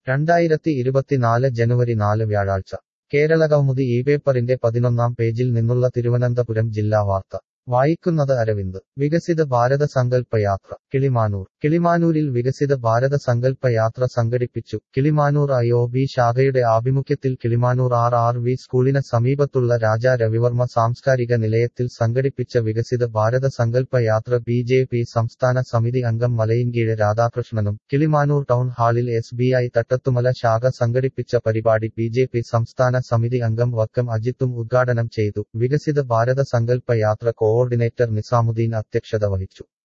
രണ്ടായിരത്തി ഇരുപത്തിനാല് ജനുവരി നാല് വ്യാഴാഴ്ച കേരളകൗമുദി ഈ പേപ്പറിന്റെ പതിനൊന്നാം പേജിൽ നിന്നുള്ള തിരുവനന്തപുരം ജില്ലാ വാർത്ത വായിക്കുന്നത് അരവിന്ദ് വികസിത ഭാരത സങ്കല്പ യാത്ര കിളിമാനൂർ കിളിമാനൂരിൽ വികസിത ഭാരത സങ്കല്പ യാത്ര സംഘടിപ്പിച്ചു കിളിമാനൂർ ഐ ഒ ബി ശാഖയുടെ ആഭിമുഖ്യത്തിൽ കിളിമാനൂർ ആർ ആർ വി സ്കൂളിന് സമീപത്തുള്ള രാജാ രവിവർമ്മ സാംസ്കാരിക നിലയത്തിൽ സംഘടിപ്പിച്ച വികസിത ഭാരത സങ്കല്പ യാത്ര ബി ജെ പി സംസ്ഥാന സമിതി അംഗം മലയിൻകീഴ് രാധാകൃഷ്ണനും കിളിമാനൂർ ടൗൺ ഹാളിൽ എസ് ബി ഐ തട്ടത്തുമല ശാഖ സംഘടിപ്പിച്ച പരിപാടി ബി ജെ പി സംസ്ഥാന സമിതി അംഗം വക്കം അജിത്തും ഉദ്ഘാടനം ചെയ്തു വികസിത ഭാരത സങ്കല്പ യാത്ര കോഓർഡിനേറ്റർ നിസാമുദ്ദീൻ അധ്യക്ഷത വഹിച്ചു